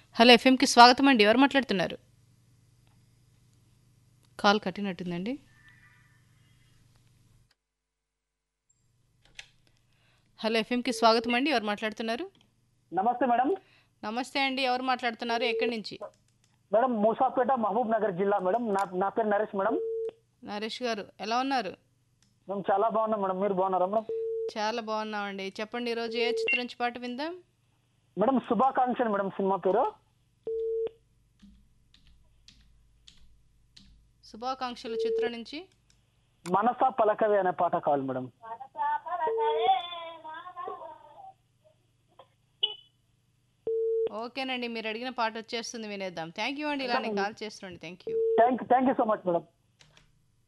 hello ఎఫ్ఎంకి స్వాగతం అండి ఎవరు మాట్లాడుతున్నారు కాల్ కట్టినట్టుందండి హలో ఎఫ్ఎంకి స్వాగతం అండి ఎవరు మాట్లాడుతున్నారు నమస్తే మేడం నమస్తే అండి ఎవరు మాట్లాడుతున్నారు ఎక్కడి నుంచి మేడం మూసాపేట మహబూబ్ నగర్ జిల్లా మేడం నా నా పేరు నరేష్ మేడం నరేష్ గారు ఎలా ఉన్నారు మేము చాలా బాగున్నాం మేడం మీరు బాగున్నారా మేడం చాలా బాగున్నామండి చెప్పండి ఈరోజు ఏ చిత్రం నుంచి పాట విందాం మేడం శుభాకాంక్షలు మేడం సినిమా పేరు శుభాకాంక్షలు చిత్రం నుంచి మనసా పలకవే అనే పాట కావాలి మేడం ఓకేనండి మీరు అడిగిన పాట వచ్చేస్తుంది వినేద్దాం థ్యాంక్ యూ అండి ఇలానే కాల్ చేస్తుండండి thank you thank thank you so much madam